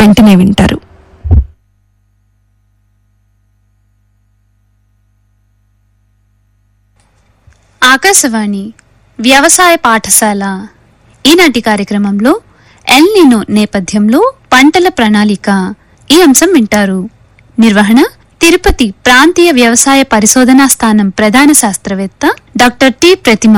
వెంటనే వింటారు ఆకాశవాణి వ్యవసాయ పాఠశాల ఈనాటి కార్యక్రమంలో ఎల్ నినో నేపథ్యంలో పంటల ప్రణాళిక ఈ అంశం వింటారు నిర్వహణ తిరుపతి ప్రాంతీయ వ్యవసాయ పరిశోధనా స్థానం ప్రధాన శాస్త్రవేత్త డాక్టర్ టి ప్రతిమ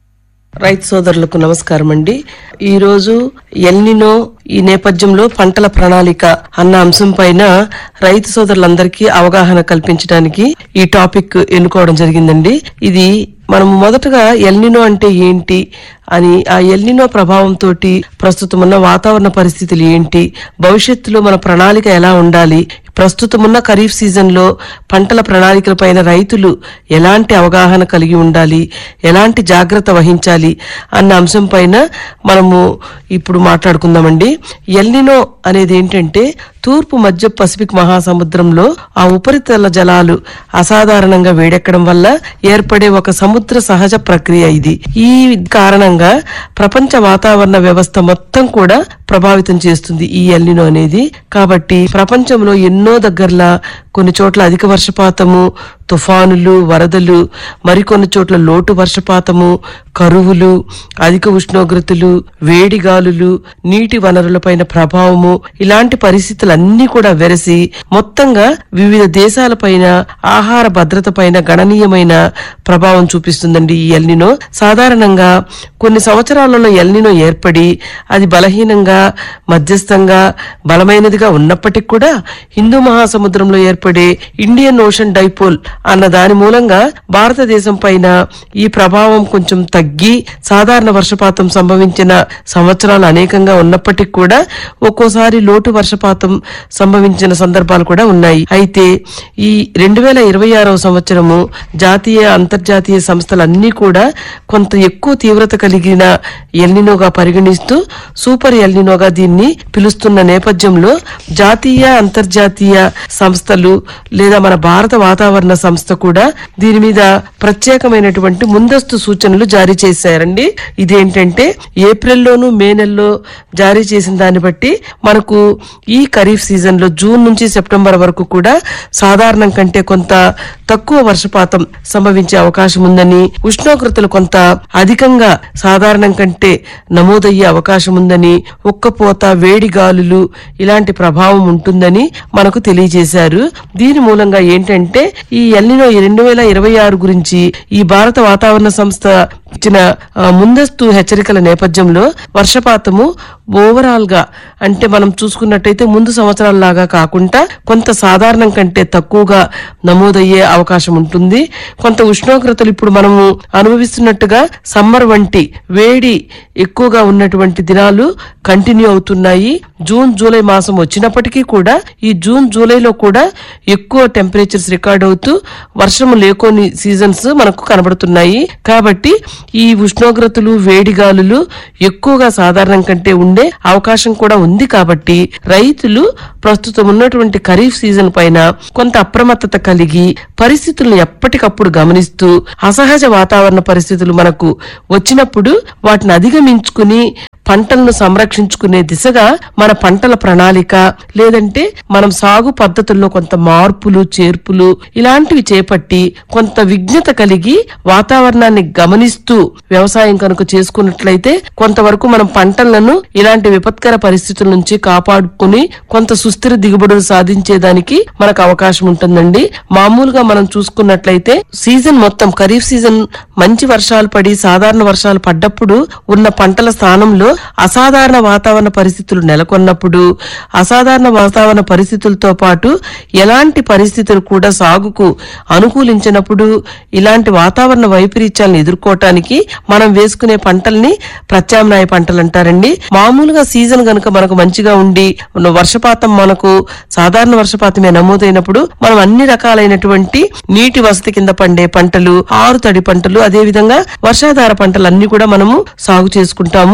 రైతు సోదరులకు నమస్కారం అండి ఈ రోజు ఎల్నినో ఈ నేపథ్యంలో పంటల ప్రణాళిక అన్న అంశం పైన రైతు సోదరులందరికీ అవగాహన కల్పించడానికి ఈ టాపిక్ ఎన్నుకోవడం జరిగిందండి ఇది మనం మొదటగా ఎల్నినో అంటే ఏంటి అని ఆ ఎల్నినో ప్రభావంతో ప్రస్తుతం ఉన్న వాతావరణ పరిస్థితులు ఏంటి భవిష్యత్తులో మన ప్రణాళిక ఎలా ఉండాలి ప్రస్తుతం ఉన్న ఖరీఫ్ సీజన్ లో పంటల ప్రణాళికల పైన రైతులు ఎలాంటి అవగాహన కలిగి ఉండాలి ఎలాంటి జాగ్రత్త వహించాలి అన్న అంశం పైన మనము ఇప్పుడు మాట్లాడుకుందామండి ఎల్నినో అనేది ఏంటంటే తూర్పు మధ్య పసిఫిక్ మహాసముద్రంలో ఆ ఉపరితల జలాలు అసాధారణంగా వేడెక్కడం వల్ల ఏర్పడే ఒక సముద్ర సహజ ప్రక్రియ ఇది ఈ కారణంగా ప్రపంచ వాతావరణ వ్యవస్థ మొత్తం కూడా ప్రభావితం చేస్తుంది ఈ ఎల్నినో అనేది కాబట్టి ప్రపంచంలో ఎన్నో దగ్గరలా కొన్ని చోట్ల అధిక వర్షపాతము తుఫానులు వరదలు మరికొన్ని చోట్ల లోటు వర్షపాతము కరువులు అధిక ఉష్ణోగ్రతలు వేడి గాలులు నీటి వనరులపైన ప్రభావము ఇలాంటి పరిస్థితులన్నీ కూడా వెరసి మొత్తంగా వివిధ దేశాలపైన ఆహార భద్రత పైన గణనీయమైన ప్రభావం చూపిస్తుందండి ఈ ఎల్నినో సాధారణంగా కొన్ని సంవత్సరాలలో ఎల్నినో ఏర్పడి అది బలహీనంగా మధ్యస్థంగా బలమైనదిగా ఉన్నప్పటికీ కూడా హిందూ మహాసముద్రంలో ఏర్పడే ఇండియన్ ఓషన్ డైపోల్ అన్న దాని మూలంగా భారతదేశం పైన ఈ ప్రభావం కొంచెం తగ్గి సాధారణ వర్షపాతం సంభవించిన సంవత్సరాలు అనేకంగా ఉన్నప్పటికీ కూడా ఒక్కోసారి లోటు వర్షపాతం సంభవించిన సందర్భాలు కూడా ఉన్నాయి అయితే ఈ రెండు వేల ఇరవై ఆరవ సంవత్సరము జాతీయ అంతర్జాతీయ సంస్థలన్నీ కూడా కొంత ఎక్కువ తీవ్రత కలిగిన ఎల్నినోగా పరిగణిస్తూ సూపర్ ఎల్నినోగా దీన్ని పిలుస్తున్న నేపథ్యంలో జాతీయ అంతర్జాతీయ సంస్థలు లేదా మన భారత వాతావరణ సంస్థ కూడా దీని మీద ప్రత్యేకమైనటువంటి ముందస్తు సూచనలు జారీ చేశారండి ఇదేంటంటే ఏప్రిల్లోను మే నెలలో జారీ చేసిన దాన్ని బట్టి మనకు ఈ ఖరీఫ్ సీజన్ లో జూన్ నుంచి సెప్టెంబర్ వరకు కూడా సాధారణం కంటే కొంత తక్కువ వర్షపాతం సంభవించే అవకాశం ఉందని ఉష్ణోగ్రతలు కొంత అధికంగా సాధారణం కంటే నమోదయ్యే అవకాశం ఉందని ఉక్కపోత వేడి గాలులు ఇలాంటి ప్రభావం ఉంటుందని మనకు తెలియజేశారు దీని మూలంగా ఏంటంటే ఈ ఎల్నినో రెండు వేల ఇరవై ఆరు గురించి ఈ భారత వాతావరణ సంస్థ ఇచ్చిన ఆ, ముందస్తు హెచ్చరికల నేపథ్యంలో వర్షపాతము ఓవరాల్ గా అంటే మనం చూసుకున్నట్టయితే ముందు సంవత్సరాల లాగా కాకుండా కొంత సాధారణం కంటే తక్కువగా నమోదయ్యే అవకాశం ఉంటుంది కొంత ఉష్ణోగ్రతలు ఇప్పుడు మనము అనుభవిస్తున్నట్టుగా సమ్మర్ వంటి వేడి ఎక్కువగా ఉన్నటువంటి దినాలు కంటిన్యూ అవుతున్నాయి జూన్ జూలై మాసం వచ్చినప్పటికీ కూడా ఈ జూన్ జూలైలో కూడా ఎక్కువ టెంపరేచర్స్ రికార్డ్ అవుతూ వర్షము లేకోని సీజన్స్ మనకు కనబడుతున్నాయి కాబట్టి ఈ ఉష్ణోగ్రతలు వేడిగాలులు ఎక్కువగా సాధారణం కంటే ఉండే అవకాశం కూడా ఉంది కాబట్టి రైతులు ప్రస్తుతం ఉన్నటువంటి ఖరీఫ్ సీజన్ పైన కొంత అప్రమత్తత కలిగి పరిస్థితులను ఎప్పటికప్పుడు గమనిస్తూ అసహజ వాతావరణ పరిస్థితులు మనకు వచ్చినప్పుడు వాటిని అధిగమించుకుని పంటలను సంరక్షించుకునే దిశగా మన పంటల ప్రణాళిక లేదంటే మనం సాగు పద్ధతుల్లో కొంత మార్పులు చేర్పులు ఇలాంటివి చేపట్టి కొంత విజ్ఞత కలిగి వాతావరణాన్ని గమనిస్తూ వ్యవసాయం కనుక చేసుకున్నట్లయితే కొంతవరకు మనం పంటలను ఇలాంటి విపత్కర పరిస్థితుల నుంచి కాపాడుకుని కొంత సుస్థిర దిగుబడులు సాధించేదానికి మనకు అవకాశం ఉంటుందండి మామూలుగా మనం చూసుకున్నట్లయితే సీజన్ మొత్తం ఖరీఫ్ సీజన్ మంచి వర్షాలు పడి సాధారణ వర్షాలు పడ్డప్పుడు ఉన్న పంటల స్థానంలో అసాధారణ వాతావరణ పరిస్థితులు నెలకొన్నప్పుడు అసాధారణ వాతావరణ పరిస్థితులతో పాటు ఎలాంటి పరిస్థితులు కూడా సాగుకు అనుకూలించినప్పుడు ఇలాంటి వాతావరణ వైపరీత్యాలను ఎదుర్కోవటానికి మనం వేసుకునే పంటల్ని ప్రత్యామ్నాయ పంటలు అంటారండి మామూలుగా సీజన్ గనుక మనకు మంచిగా ఉండి వర్షపాతం మనకు సాధారణ వర్షపాతమే నమోదైనప్పుడు మనం అన్ని రకాలైనటువంటి నీటి వసతి కింద పండే పంటలు ఆరు తడి పంటలు అదే విధంగా వర్షాధార పంటలు అన్ని కూడా మనము సాగు చేసుకుంటాము అలా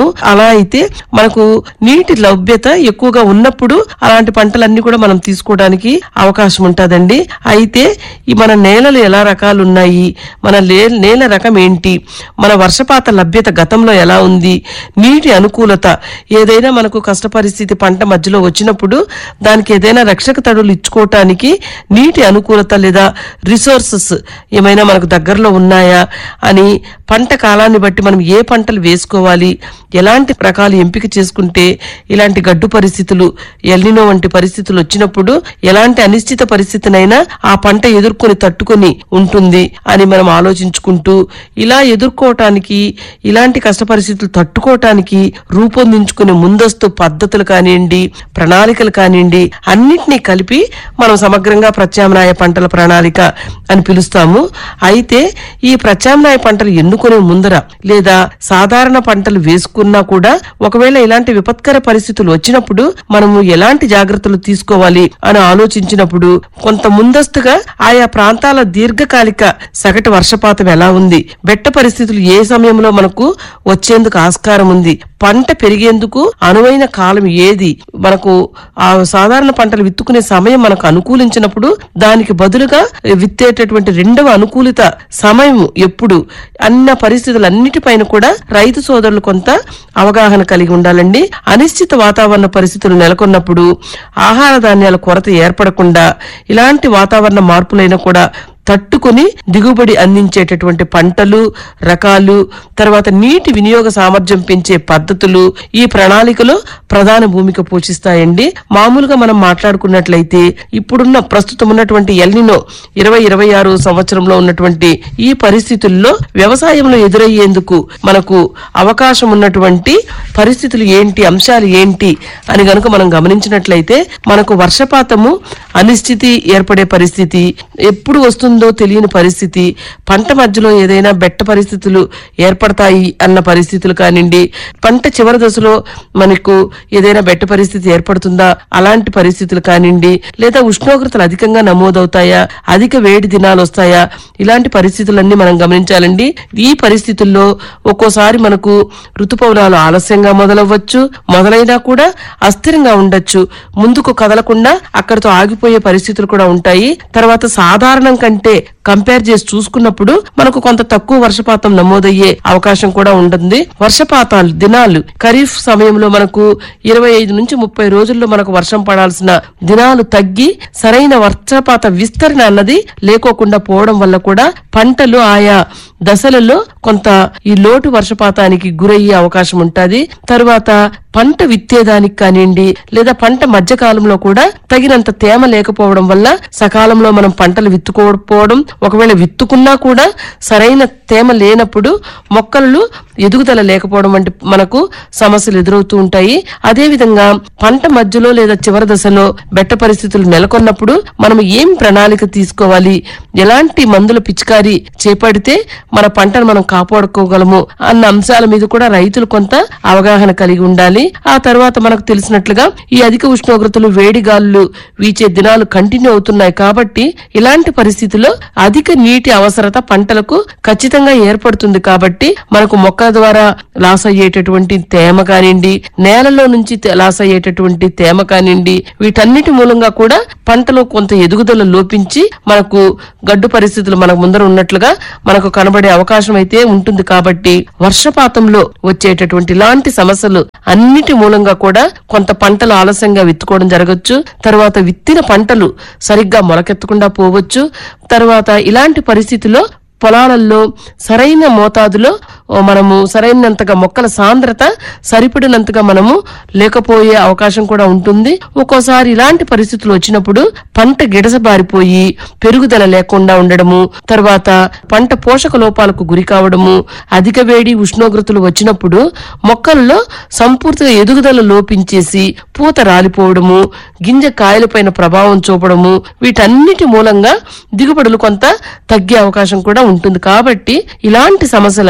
ఎలా అయితే మనకు నీటి లభ్యత ఎక్కువగా ఉన్నప్పుడు అలాంటి పంటలన్నీ కూడా మనం తీసుకోవడానికి అవకాశం ఉంటుందండి అయితే ఈ మన నేలలు ఎలా రకాలు ఉన్నాయి మన లే- నేల రకం ఏంటి మన వర్షపాత లభ్యత గతంలో ఎలా ఉంది నీటి అనుకూలత ఏదైనా మనకు కష్ట పరిస్థితి పంట మధ్యలో వచ్చినప్పుడు దానికి ఏదైనా రక్షక తడులు ఇచ్చుకోవటానికి నీటి అనుకూలత లేదా రిసోర్సెస్ ఏమైనా మనకు దగ్గరలో ఉన్నాయా అని పంట కాలాన్ని బట్టి మనం ఏ పంటలు వేసుకోవాలి ఎలాంటి రకాలు ఎంపిక చేసుకుంటే ఇలాంటి గడ్డు పరిస్థితులు ఎల్నినో వంటి పరిస్థితులు వచ్చినప్పుడు ఎలాంటి అనిశ్చిత పరిస్థితినైనా ఆ పంట ఎదుర్కొని తట్టుకొని ఉంటుంది అని మనం ఆలోచించుకుంటూ ఇలా ఎదుర్కోవటానికి ఇలాంటి కష్ట పరిస్థితులు తట్టుకోవటానికి రూపొందించుకునే ముందస్తు పద్ధతులు కానివ్వండి ప్రణాళికలు కానివ్వండి అన్నిటినీ కలిపి మనం సమగ్రంగా ప్రత్యామ్నాయ పంటల ప్రణాళిక అని పిలుస్తాము అయితే ఈ ప్రత్యామ్నాయ పంటలు ఎన్నుకునే ముందర లేదా సాధారణ పంటలు వేసుకున్నా కూడా ఒకవేళ ఇలాంటి విపత్కర పరిస్థితులు వచ్చినప్పుడు మనము ఎలాంటి జాగ్రత్తలు తీసుకోవాలి అని ఆలోచించినప్పుడు కొంత ముందస్తుగా ఆయా ప్రాంతాల దీర్ఘకాలిక సగటు వర్షపాతం ఎలా ఉంది బెట్ట పరిస్థితులు ఏ సమయంలో మనకు వచ్చేందుకు ఆస్కారం ఉంది పంట పెరిగేందుకు అనువైన కాలం ఏది మనకు ఆ సాధారణ పంటలు విత్తుకునే సమయం మనకు అనుకూలించినప్పుడు దానికి బదులుగా విత్తేటటువంటి రెండవ అనుకూలిత సమయం ఎప్పుడు అన్న పరిస్థితులన్నిటిపైన కూడా రైతు సోదరులు కొంత అవగాహన కలిగి ఉండాలండి అనిశ్చిత వాతావరణ పరిస్థితులు నెలకొన్నప్పుడు ఆహార ధాన్యాల కొరత ఏర్పడకుండా ఇలాంటి వాతావరణ మార్పులైనా కూడా తట్టుకొని దిగుబడి అందించేటటువంటి పంటలు రకాలు తర్వాత నీటి వినియోగ సామర్థ్యం పెంచే పద్ధతులు ఈ ప్రణాళికలో ప్రధాన భూమిక పోషిస్తాయండి మామూలుగా మనం మాట్లాడుకున్నట్లయితే ఇప్పుడున్న ప్రస్తుతం ఉన్నటువంటి ఎల్నినో ఇరవై ఇరవై ఆరు సంవత్సరంలో ఉన్నటువంటి ఈ పరిస్థితుల్లో వ్యవసాయంలో ఎదురయ్యేందుకు మనకు అవకాశం ఉన్నటువంటి పరిస్థితులు ఏంటి అంశాలు ఏంటి అని గనుక మనం గమనించినట్లయితే మనకు వర్షపాతము అనిశ్చితి ఏర్పడే పరిస్థితి ఎప్పుడు వస్తుందో తెలియని పరిస్థితి పంట మధ్యలో ఏదైనా బెట్ట పరిస్థితులు ఏర్పడతాయి అన్న పరిస్థితులు కానివ్వండి పంట చివరి దశలో మనకు ఏదైనా బెట్ట పరిస్థితి ఏర్పడుతుందా అలాంటి పరిస్థితులు కానివ్వండి లేదా ఉష్ణోగ్రతలు అధికంగా నమోదవుతాయా అధిక వేడి దినాలు వస్తాయా ఇలాంటి పరిస్థితులన్నీ మనం గమనించాలండి ఈ పరిస్థితుల్లో ఒక్కోసారి మనకు ఋతుపవనాలు ఆలస్యంగా మొదలవ్వచ్చు మొదలైనా కూడా అస్థిరంగా ఉండొచ్చు ముందుకు కదలకుండా అక్కడితో ఆగిపోయే పరిస్థితులు కూడా ఉంటాయి తర్వాత సాధారణం కంటే కంపేర్ చేసి చూసుకున్నప్పుడు మనకు కొంత తక్కువ వర్షపాతం నమోదయ్యే అవకాశం కూడా ఉంటుంది వర్షపాతాలు దినాలు ఖరీఫ్ సమయంలో మనకు ఇరవై ఐదు నుంచి ముప్పై రోజుల్లో మనకు వర్షం పడాల్సిన దినాలు తగ్గి సరైన వర్షపాత విస్తరణ అన్నది లేకోకుండా పోవడం వల్ల కూడా పంటలు ఆయా దశలలో కొంత ఈ లోటు వర్షపాతానికి గురయ్యే అవకాశం ఉంటది తరువాత పంట విత్తేదానికి కానివ్వండి లేదా పంట మధ్యకాలంలో కూడా తగినంత తేమ లేకపోవడం వల్ల సకాలంలో మనం పంటలు విత్తుకోకపోవడం ఒకవేళ విత్తుకున్నా కూడా సరైన తేమ లేనప్పుడు మొక్కలు ఎదుగుదల లేకపోవడం వంటి మనకు సమస్యలు ఎదురవుతూ ఉంటాయి అదే విధంగా పంట మధ్యలో లేదా చివరి దశలో బెట్ట పరిస్థితులు నెలకొన్నప్పుడు మనం ఏం ప్రణాళిక తీసుకోవాలి ఎలాంటి మందుల పిచికారీ చేపడితే మన పంటను మనం కాపాడుకోగలము అన్న అంశాల మీద కూడా రైతులు కొంత అవగాహన కలిగి ఉండాలి ఆ తర్వాత మనకు తెలిసినట్లుగా ఈ అధిక ఉష్ణోగ్రతలు వేడి గాలులు వీచే దినాలు కంటిన్యూ అవుతున్నాయి కాబట్టి ఇలాంటి పరిస్థితుల్లో అధిక నీటి అవసరత పంటలకు ఖచ్చితంగా ఏర్పడుతుంది కాబట్టి మనకు మొక్కల ద్వారా లాస్ అయ్యేటటువంటి తేమ కానివ్వండి నేలలో నుంచి తే- లాస్ అయ్యేటటువంటి తేమ కానివ్వండి వీటన్నిటి మూలంగా కూడా పంటలో కొంత ఎదుగుదల లోపించి మనకు గడ్డు పరిస్థితులు మనకు ముందర ఉన్నట్లుగా మనకు కనబడే అవకాశం అయితే ఉంటుంది కాబట్టి వర్షపాతంలో వచ్చేటటువంటి ఇలాంటి సమస్యలు అన్నిటి మూలంగా కూడా కొంత పంటలు ఆలస్యంగా విత్తుకోవడం జరగచ్చు తర్వాత విత్తిన పంటలు సరిగ్గా మొలకెత్తకుండా పోవచ్చు తర్వాత ఇలాంటి పరిస్థితిలో పొలాలలో సరైన మోతాదులో ఓ మనము సరైనంతగా మొక్కల సాంద్రత సరిపడినంతగా మనము లేకపోయే అవకాశం కూడా ఉంటుంది ఒక్కోసారి ఇలాంటి పరిస్థితులు వచ్చినప్పుడు పంట గిడసబారిపోయి పెరుగుదల లేకుండా ఉండడము తర్వాత పంట పోషక లోపాలకు గురి కావడము అధిక వేడి ఉష్ణోగ్రతలు వచ్చినప్పుడు మొక్కల్లో సంపూర్తిగా ఎదుగుదల లోపించేసి పూత రాలిపోవడము గింజ కాయలపైన ప్రభావం చూపడము వీటన్నిటి మూలంగా దిగుబడులు కొంత తగ్గే అవకాశం కూడా ఉంటుంది కాబట్టి ఇలాంటి సమస్యలన్నింటినీ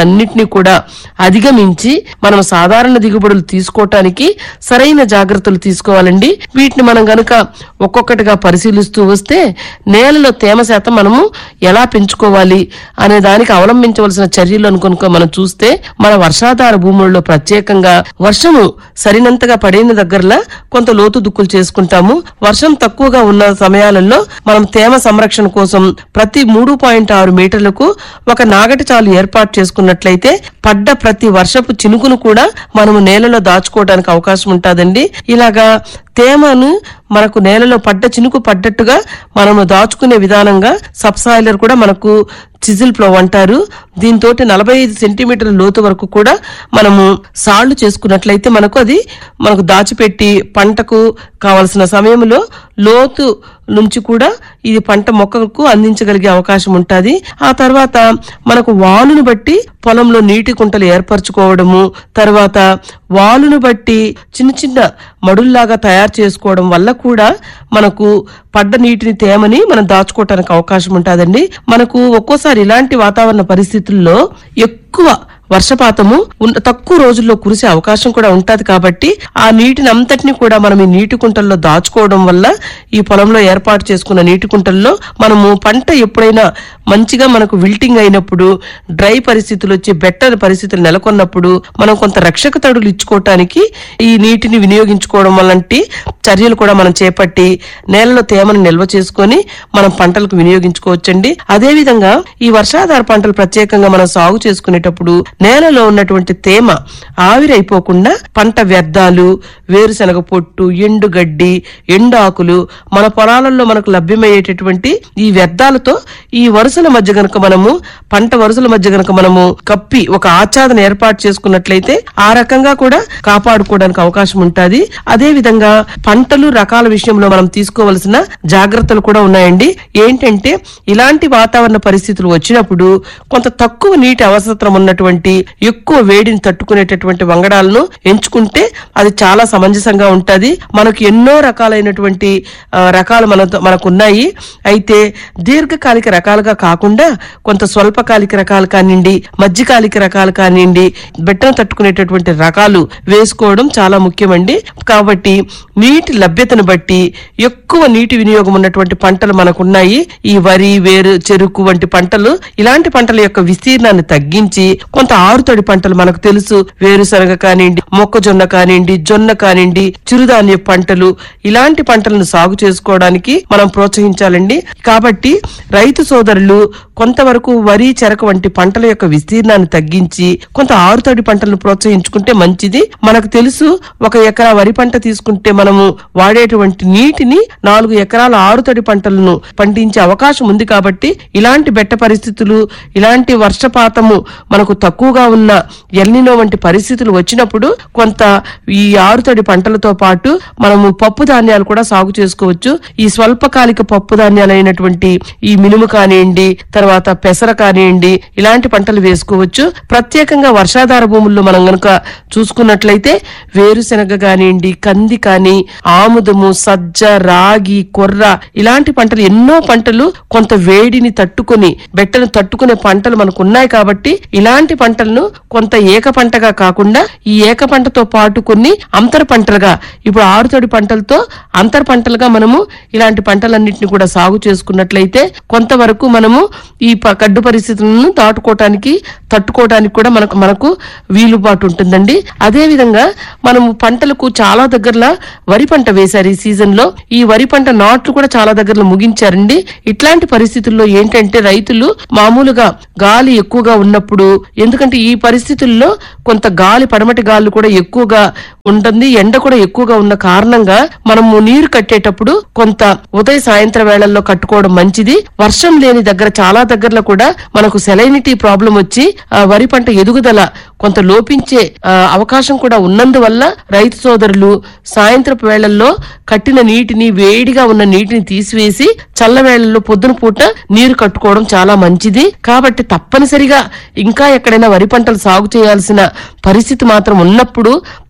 ఒత్తిడిని కూడా అధిగమించి మనం సాధారణ దిగుబడులు తీసుకోవటానికి సరైన జాగ్రత్తలు తీసుకోవాలండి వీటిని మనం గనుక ఒక్కొక్కటిగా పరిశీలిస్తూ వస్తే నేలలో తేమ శాతం మనము ఎలా పెంచుకోవాలి అనే దానికి అవలంబించవలసిన చర్యలు అనుకుని మనం చూస్తే మన వర్షాధార భూముల్లో ప్రత్యేకంగా వర్షము సరినంతగా పడిన దగ్గరలా కొంత లోతు దుక్కులు చేసుకుంటాము వర్షం తక్కువగా ఉన్న సమయాలలో మనం తేమ సంరక్షణ కోసం ప్రతి మూడు పాయింట్ ఆరు మీటర్లకు ఒక నాగటి చాలు ఏర్పాటు చేసుకున్నట్లయితే పడ్డ ప్రతి వర్షపు చినుకును కూడా మనము నేలలో దాచుకోవడానికి అవకాశం ఉంటుందండి ఇలాగా తేమను మనకు నేలలో పడ్డ చినుకు పడ్డట్టుగా మనము దాచుకునే విధానంగా సబ్సాయిలర్ కూడా మనకు చిజిల్ ప్లో అంటారు దీంతో నలభై ఐదు సెంటీమీటర్ల లోతు వరకు కూడా మనము సాళ్లు చేసుకున్నట్లయితే మనకు అది మనకు దాచిపెట్టి పంటకు కావలసిన సమయంలో లోతు నుంచి కూడా ఇది పంట మొక్కకు అందించగలిగే అవకాశం ఉంటుంది ఆ తర్వాత మనకు వాలును బట్టి పొలంలో నీటి కుంటలు ఏర్పరచుకోవడము తర్వాత వాలును బట్టి చిన్న చిన్న మడుల్లాగా తయారు చేసుకోవడం వల్ల కూడా మనకు పడ్డ నీటిని తేమని మనం దాచుకోవటానికి అవకాశం ఉంటుందండి మనకు ఒక్కోసారి ఇలాంటి వాతావరణ పరిస్థితుల్లో ఎక్కువ వర్షపాతము ఉన్న- తక్కువ రోజుల్లో కురిసే అవకాశం కూడా ఉంటది కాబట్టి ఆ నీటిని అంతటిని కూడా మనం ఈ నీటి కుంటల్లో దాచుకోవడం వల్ల ఈ పొలంలో ఏర్పాటు చేసుకున్న నీటి కుంటల్లో మనము పంట ఎప్పుడైనా మంచిగా మనకు విల్టింగ్ అయినప్పుడు డ్రై పరిస్థితులు వచ్చి బెటర్ పరిస్థితులు నెలకొన్నప్పుడు మనం కొంత రక్షక తడులు ఇచ్చుకోవటానికి ఈ నీటిని వినియోగించుకోవడం వల్లంటి చర్యలు కూడా మనం చేపట్టి నేలలో తేమను నిల్వ చేసుకొని మనం పంటలకు వినియోగించుకోవచ్చండి అదే విధంగా ఈ వర్షాధార పంటలు ప్రత్యేకంగా మనం సాగు చేసుకునేటప్పుడు నేలలో ఉన్నటువంటి తేమ ఆవిరైపోకుండా పంట వ్యర్థాలు వేరుశనగ పొట్టు ఎండుగడ్డి ఎండు ఆకులు మన పొలాలలో మనకు లభ్యమయ్యేటటువంటి ఈ వ్యర్థాలతో ఈ వరుసల మధ్య గనక మనము పంట వరుసల మధ్య గనక మనము కప్పి ఒక ఆచ్ఛాదన ఏర్పాటు చేసుకున్నట్లయితే ఆ రకంగా కూడా కాపాడుకోవడానికి అవకాశం ఉంటుంది అదే విధంగా పంటలు రకాల విషయంలో మనం తీసుకోవలసిన జాగ్రత్తలు కూడా ఉన్నాయండి ఏంటంటే ఇలాంటి వాతావరణ పరిస్థితులు వచ్చినప్పుడు కొంత తక్కువ నీటి అవసరం ఉన్నటువంటి ఎక్కువ వేడిని తట్టుకునేటటువంటి వంగడాలను ఎంచుకుంటే అది చాలా సమంజసంగా ఉంటది మనకు ఎన్నో రకాలైనటువంటి ఆ, రకాలు మన మనకు ఉన్నాయి అయితే దీర్ఘకాలిక రకాలుగా కాకుండా కొంత స్వల్పకాలిక రకాలు కానివ్వండి మధ్యకాలిక రకాలు కానివ్వండి బెట్టను తట్టుకునేటటువంటి రకాలు వేసుకోవడం చాలా ముఖ్యమండి కాబట్టి నీటి లభ్యతను బట్టి ఎక్కువ నీటి వినియోగం ఉన్నటువంటి పంటలు మనకున్నాయి ఈ వరి వేరు చెరుకు వంటి పంటలు ఇలాంటి పంటల యొక్క విస్తీర్ణాన్ని తగ్గించి కొంత ఆరుతడి పంటలు మనకు తెలుసు వేరుశనగ కానివ్వండి మొక్కజొన్న కానివ్వండి జొన్న కానివ్వండి చిరుధాన్య పంటలు ఇలాంటి పంటలను సాగు చేసుకోవడానికి మనం ప్రోత్సహించాలండి కాబట్టి రైతు సోదరులు కొంతవరకు వరి చెరకు వంటి పంటల యొక్క విస్తీర్ణాన్ని తగ్గించి కొంత ఆరుతడి పంటలను ప్రోత్సహించుకుంటే మంచిది మనకు తెలుసు ఒక ఎకరా వరి పంట తీసుకుంటే మనము వాడేటువంటి నీటిని నాలుగు ఎకరాల ఆరుతడి పంటలను పండించే అవకాశం ఉంది కాబట్టి ఇలాంటి బెట్ట పరిస్థితులు ఇలాంటి వర్షపాతము మనకు తక్కువగా ఉన్న ఎల్నినో వంటి పరిస్థితులు వచ్చినప్పుడు కొంత ఈ ఆరుతడి పంటలతో పాటు మనము పప్పు ధాన్యాలు కూడా సాగు చేసుకోవచ్చు ఈ స్వల్పకాలిక పప్పు ధాన్యాలైనటువంటి ఈ మినుము కానివ్వండి తర్వాత పెసర కానివ్వండి ఇలాంటి పంటలు వేసుకోవచ్చు ప్రత్యేకంగా వర్షాధార భూముల్లో మనం గనుక చూసుకున్నట్లయితే వేరుశెనగ కానివ్వండి కంది కానీ ఆముదము సజ్జ రాగి కొర్ర ఇలాంటి పంటలు ఎన్నో పంటలు కొంత వేడిని తట్టుకొని బెట్టను తట్టుకునే పంటలు మనకు ఉన్నాయి కాబట్టి ఇలాంటి పంటలను కొంత ఏక పంటగా కాకుండా ఈ ఏక పంటతో పాటు కొన్ని అంతర పంటలుగా ఇప్పుడు ఆరుతడి పంటలతో అంతర పంటలుగా మనము ఇలాంటి పంటలన్నింటినీ కూడా సాగు చేసుకున్నట్లయితే కొంతవరకు మనము ఈ ప- కడ్డు పరిస్థితులను దాటుకోవటానికి తట్టుకోవడానికి కూడా మనకు మనకు వీలుబాటు ఉంటుందండి అదే విధంగా మనము పంటలకు చాలా దగ్గరలో వరి పంట వేశారు ఈ సీజన్ లో ఈ వరి పంట నాట్లు కూడా చాలా దగ్గరలో ముగించారండి ఇట్లాంటి పరిస్థితుల్లో ఏంటంటే రైతులు మామూలుగా గాలి ఎక్కువగా ఉన్నప్పుడు ఎందుకంటే ఈ పరిస్థితుల్లో కొంత గాలి పడమటి గాలి కూడా ఎక్కువగా ఉంటుంది ఎండ కూడా ఎక్కువగా ఉన్న కారణంగా మనము నీరు కట్టేటప్పుడు కొంత ఉదయ సాయంత్రం వేళల్లో కట్టుకోవడం మంచిది వర్షం లేని దగ్గర చాలా దగ్గరలో కూడా మనకు సెలైనిటీ ప్రాబ్లం వచ్చి ఆ, వరి పంట ఎదుగుదల కొంత లోపించే ఆ, అవకాశం కూడా ఉన్నందువల్ల రైతు సోదరులు సాయంత్రపు వేళల్లో కట్టిన నీటిని వేడిగా ఉన్న నీటిని తీసివేసి చల్ల వేళల్లో పొద్దున పూట నీరు కట్టుకోవడం చాలా మంచిది కాబట్టి తప్పనిసరిగా ఇంకా ఎక్కడైనా వరి పంటలు సాగు చేయాల్సిన పరిస్థితి మాత్రం ఉన్నప్పుడు తప్పదు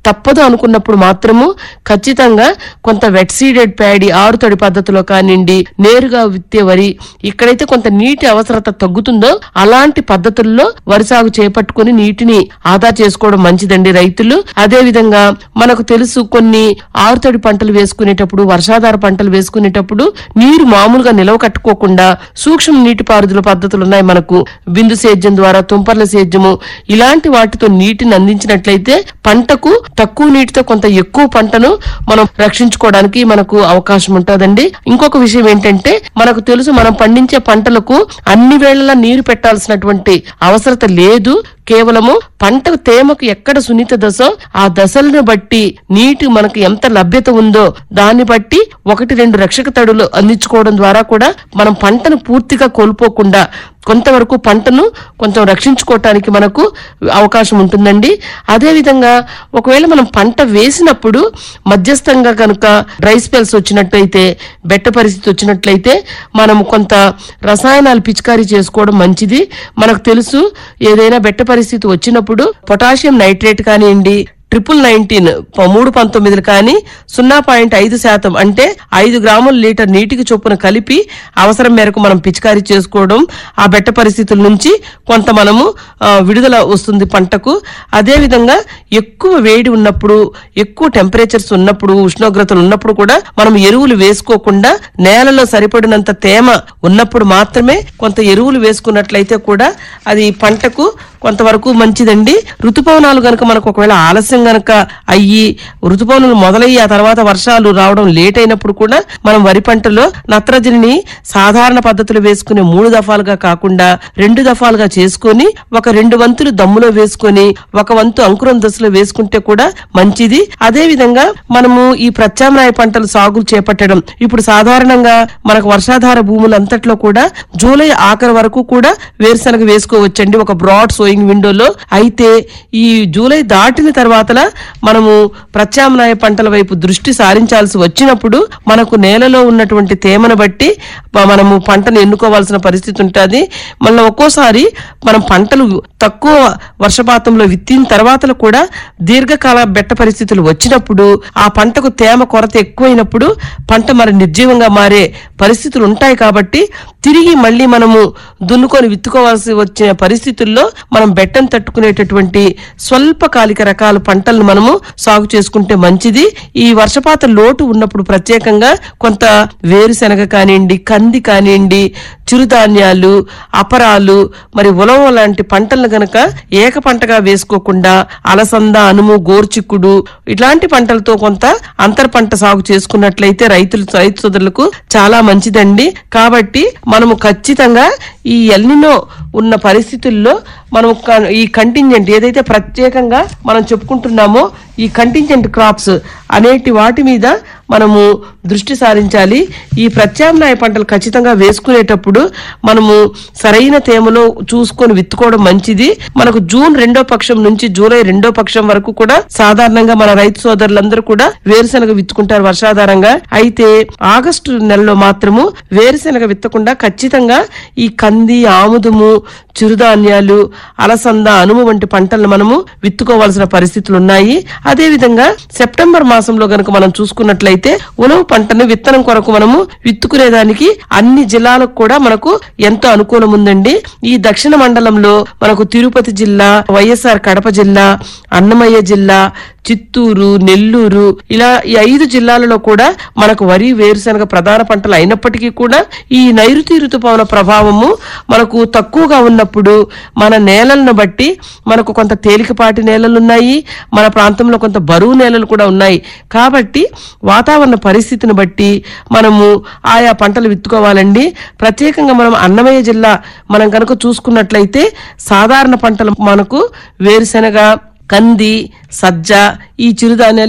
అనుకున్నప్పుడు మాత్రము ఖచ్చితంగా కొంత వెట్ సీడెడ్ ప్యాడీ ఆరుతడి పద్ధతిలో కానివ్వండి నేరుగా విత్తే వరి ఇక్కడైతే కొంత నీటి అవసరత తగ్గుతుందో అలాంటి పద్ధతుల్లో వరి సాగు చేపట్టుకుని నీటిని ఆదా చేసుకోవడం మంచిదండి రైతులు అదే విధంగా మనకు తెలుసు కొన్ని ఆరుతడి పంటలు వేసుకునేటప్పుడు వర్షాధార పంటలు వేసుకునేటప్పుడు నీరు మామూలుగా నిలవ కట్టుకోకుండా సూక్ష్మ నీటిపారుదల పద్ధతులు ఉన్నాయి మనకు బిందు సేద్యం ద్వారా తుంపర్ల సేద్యము ఇలాంటి వాటితో నీటిని అందించినట్లయితే పంటకు తక్కువ నీటితో కొంత ఎక్కువ పంటను మనం రక్షించుకోవడానికి మనకు అవకాశం ఉంటుందండి ఇంకొక విషయం ఏంటంటే మనకు తెలుసు మనం పండించే పంటలకు అన్ని వేళలా నీరు పెట్టాల్సినటువంటి అవసరత లేదు కేవలము పంట తేమకు ఎక్కడ సున్నిత దశ ఆ దశలను బట్టి నీటి మనకు ఎంత లభ్యత ఉందో దాన్ని బట్టి ఒకటి రెండు రక్షక తడులు అందించుకోవడం ద్వారా కూడా మనం పంటను పూర్తిగా కోల్పోకుండా కొంతవరకు పంటను కొంచెం రక్షించుకోవటానికి మనకు అవకాశం ఉంటుందండి అదే విధంగా ఒకవేళ మనం పంట వేసినప్పుడు మధ్యస్థంగా కనుక డ్రై స్పెల్స్ వచ్చినట్లయితే బెట్ట పరిస్థితి వచ్చినట్లయితే మనం కొంత రసాయనాలు పిచికారీ చేసుకోవడం మంచిది మనకు తెలుసు ఏదైనా బెట్ట పరిస్థితి వచ్చినప్పుడు పొటాషియం నైట్రేట్ కానివ్వండి ట్రిపుల్ నైన్టీన్ మూడు పంతొమ్మిదిలు కానీ సున్నా పాయింట్ ఐదు శాతం అంటే ఐదు గ్రాముల లీటర్ నీటికి చొప్పున కలిపి అవసరం మేరకు మనం పిచికారీ చేసుకోవడం ఆ బెట్ట పరిస్థితుల నుంచి కొంత మనము ఆ, విడుదల వస్తుంది పంటకు అదే విధంగా ఎక్కువ వేడి ఉన్నప్పుడు ఎక్కువ టెంపరేచర్స్ ఉన్నప్పుడు ఉష్ణోగ్రతలు ఉన్నప్పుడు కూడా మనం ఎరువులు వేసుకోకుండా నేలలో సరిపడినంత తేమ ఉన్నప్పుడు మాత్రమే కొంత ఎరువులు వేసుకున్నట్లయితే కూడా అది పంటకు కొంతవరకు మంచిదండి ఋతుపవనాలు గనక మనకు ఒకవేళ ఆలస్యం గనక అయ్యి ఋతుపవనాలు మొదలయ్యి ఆ తర్వాత వర్షాలు రావడం లేట్ అయినప్పుడు కూడా మనం వరి పంటలో నత్రజనిని సాధారణ పద్ధతిలో వేసుకునే మూడు దఫాలుగా కాకుండా రెండు దఫాలుగా చేసుకొని ఒక రెండు వంతులు దమ్ములో వేసుకొని ఒక వంతు అంకురం దశలో వేసుకుంటే కూడా మంచిది అదే విధంగా మనము ఈ ప్రత్యామ్నాయ పంటలు సాగు చేపట్టడం ఇప్పుడు సాధారణంగా మనకు వర్షాధార భూములంతట్లో కూడా జూలై ఆఖరి వరకు కూడా వేరుశనగ వేసుకోవచ్చండి ఒక బ్రాడ్ సోయింగ్ విండోలో అయితే ఈ జూలై దాటిన తర్వాత మనము ప్రత్యామ్నాయ పంటల వైపు దృష్టి సారించాల్సి వచ్చినప్పుడు మనకు నేలలో ఉన్నటువంటి తేమను బట్టి ప- మనము పంటను ఎన్నుకోవాల్సిన పరిస్థితి ఉంటుంది మళ్ళీ ఒక్కోసారి మనం పంటలు తక్కువ వర్షపాతంలో విత్తిన తర్వాత కూడా దీర్ఘకాల బెట్ట పరిస్థితులు వచ్చినప్పుడు ఆ పంటకు తేమ కొరత ఎక్కువైనప్పుడు పంట మరి నిర్జీవంగా మారే పరిస్థితులు ఉంటాయి కాబట్టి తిరిగి మళ్ళీ మనము దున్నుకొని విత్తుకోవాల్సి వచ్చిన పరిస్థితుల్లో మనం బెట్టను తట్టుకునేటటువంటి స్వల్పకాలిక రకాల పంటలను మనము సాగు చేసుకుంటే మంచిది ఈ వర్షపాత లోటు ఉన్నప్పుడు ప్రత్యేకంగా కొంత వేరుశనగ కానివ్వండి కంది కానివ్వండి చిరుధాన్యాలు అపరాలు మరి ఉలవ లాంటి పంటలను గనక ఏక పంటగా వేసుకోకుండా అలసంద అనుము గోర్చిక్కుడు ఇట్లాంటి పంటలతో కొంత అంతర్ పంట సాగు చేసుకున్నట్లయితే రైతులు రైతు సోదరులకు చాలా మంచిదండి కాబట్టి మనము ఖచ్చితంగా ఈ ఎల్నినో ఉన్న పరిస్థితుల్లో మనం క- ఈ కంటింజెంట్ ఏదైతే ప్రత్యేకంగా మనం చెప్పుకుంటున్నామో ఈ కంటింజెంట్ క్రాప్స్ అనేటి వాటి మీద మనము దృష్టి సారించాలి ఈ ప్రత్యామ్నాయ పంటలు ఖచ్చితంగా వేసుకునేటప్పుడు మనము సరైన తేమలో చూసుకొని విత్తుకోవడం మంచిది మనకు జూన్ రెండో పక్షం నుంచి జూలై రెండో పక్షం వరకు కూడా సాధారణంగా మన రైతు సోదరులందరూ కూడా వేరుశనగ విత్తుకుంటారు వర్షాధారంగా అయితే ఆగస్టు నెలలో మాత్రము వేరుశనగ విత్తకుండా ఖచ్చితంగా ఈ కంది ఆముదము చిరుధాన్యాలు అలసంద అనుము వంటి పంటలను మనము విత్తుకోవాల్సిన పరిస్థితులు ఉన్నాయి అదే విధంగా సెప్టెంబర్ మాసంలో గనుక మనం చూసుకున్నట్లయితే ఉలవ పంటను విత్తనం కొరకు మనము విత్తుకునేదానికి అన్ని జిల్లాలకు కూడా మనకు ఎంతో అనుకూలం ఉందండి ఈ దక్షిణ మండలంలో మనకు తిరుపతి జిల్లా వైఎస్ఆర్ కడప జిల్లా అన్నమయ్య జిల్లా చిత్తూరు నెల్లూరు ఇలా ఈ ఐదు జిల్లాలలో కూడా మనకు వరి వేరుశనగ ప్రధాన పంటలు అయినప్పటికీ కూడా ఈ నైరుతి ఋతుపవన ప్రభావము మనకు తక్కువగా ఉన్నప్పుడు మన నేలలను బట్టి మనకు కొంత తేలికపాటి నేలలు ఉన్నాయి మన ప్రాంతంలో కొంత బరువు నేలలు కూడా ఉన్నాయి కాబట్టి వాతావరణ పరిస్థితిని బట్టి మనము ఆయా పంటలు విత్తుకోవాలండి ప్రత్యేకంగా మనం అన్నమయ్య జిల్లా మనం కనుక చూసుకున్నట్లయితే సాధారణ పంటలు మనకు వేరుశనగ కంది సజ్జ ఈ చిరుధాన్యాలు